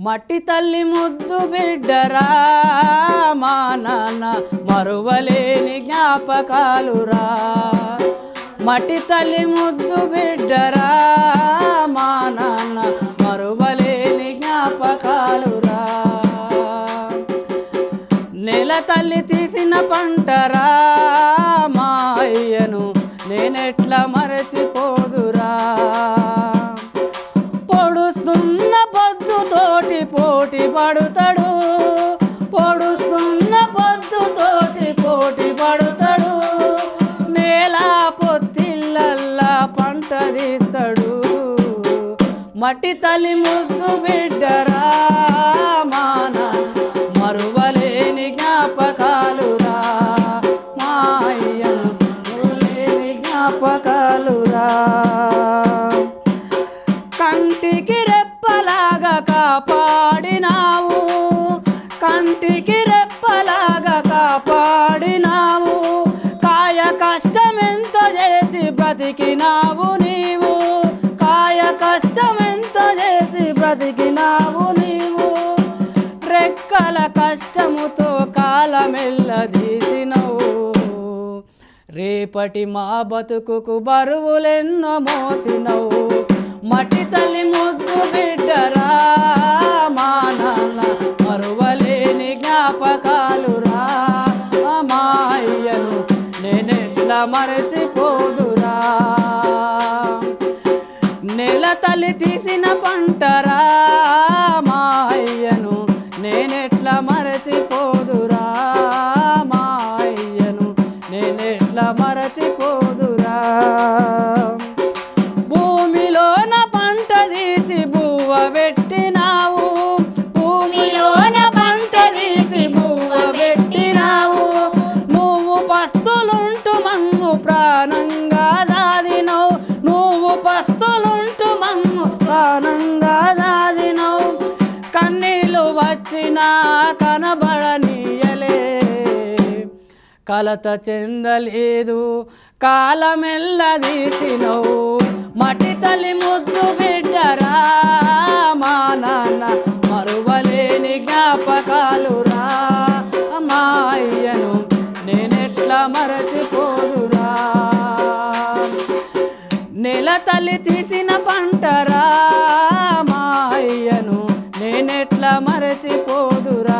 మట్టి తల్లి ముద్దు బిడ్డరా మా నాన్న మరువలేని జ్ఞాపకాలురా మట్టి తల్లి ముద్దు బిడ్డరా మా నాన్న మరువలేని జ్ఞాపకాలురా నెల తల్లి తీసిన పంటరా మా అయ్యను నేనెట్లా మరచిపోదురా పొడుస్తున్న పొద్దుతోటి పోటీ పడుతాడు పొడుస్తున్న పొద్దుతోటి పోటీ పడుతాడు నేల పొత్తిళ్ళల్లా పంట తీస్తాడు మట్టి తల్లి ముద్దు బిడ్డరా మాన మరువలేని జ్ఞాపకాలురా మా అయ్యను మరువలేని జ్ఞాపకాలురా కంటికి రెప్పలాగా కాపాడినావు కంటికి రెప్పలాగా కాపాడినావు కాయ కష్టమెంత చేసి బ్రతికినావు నీవు కాయ కష్టమెంత చేసి బ్రతికినావు నీవు రెక్కల కష్టముతో కాలమెల్లదీసినవు రేపటి మా బతుకుకు బరువులెన్నో మోసినవు మట్టి తల్లి ముద్దు బిడ్డరా మా నాన్న మరువలేని జ్ఞాపకాలురా మా అయ్యను నేనెట్లా మరచిపోదురా నెల తల్లి తీసిన పంటరా మా అయ్యను నేనెట్లా మరచిపోదురా మా అయ్యను నేనెట్లా మరచిపోదురా భూమిలోన పంట తీసి బువ్వ పెట్టినావు భూమిలోన పంట తీసి బువ్వ పెట్టినావు నువ్వు పస్తులుంటూ మమ్ము ప్రాణంగా దాదినవు నువ్వు పస్తులుంటూ మమ్ము ప్రాణంగా దాదినవు కన్నీళ్ళు వచ్చినా కనబడనీయలే కలత చెందలేదు కాలమెల్లదీసినవు మట్టి తల్లి ముద్దు బిడ్డరా మా నాన్న మరువలేని జ్ఞాపకాలురా మా అయ్యను నేనెట్లా మరచిపోదురా నెల తల్లి తీసిన పంటరా మా అయ్యను నేనెట్లా మరచిపోదురా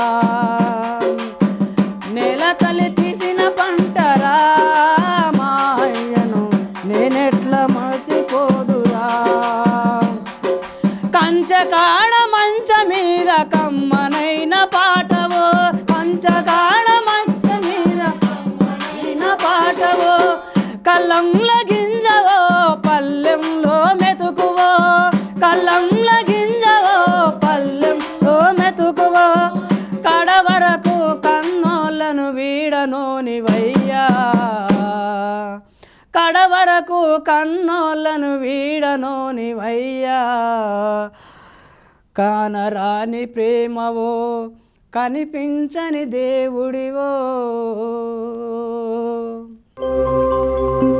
నెల తల్లి తీసిన పంటరా మా అయ్యను నేనెట్లా మరచిపోదురా కంచకాడ మంచ మీద కమ్మనైన పాటవో కంచకాడ మంచ మీద కమ్మనైన పాటవో కళ్ళంల గింజవో పల్లెంలో మెతుకువో కళ్ళంల గింజవో పల్లెంలో మెతుకువో కడవరకు కన్నోళ్ళను వీడనోనివయ్యా కడవరకు కన్నోళ్ళను వీడనోనివయ్యా కానరాని ప్రేమవో కనిపించని దేవుడివో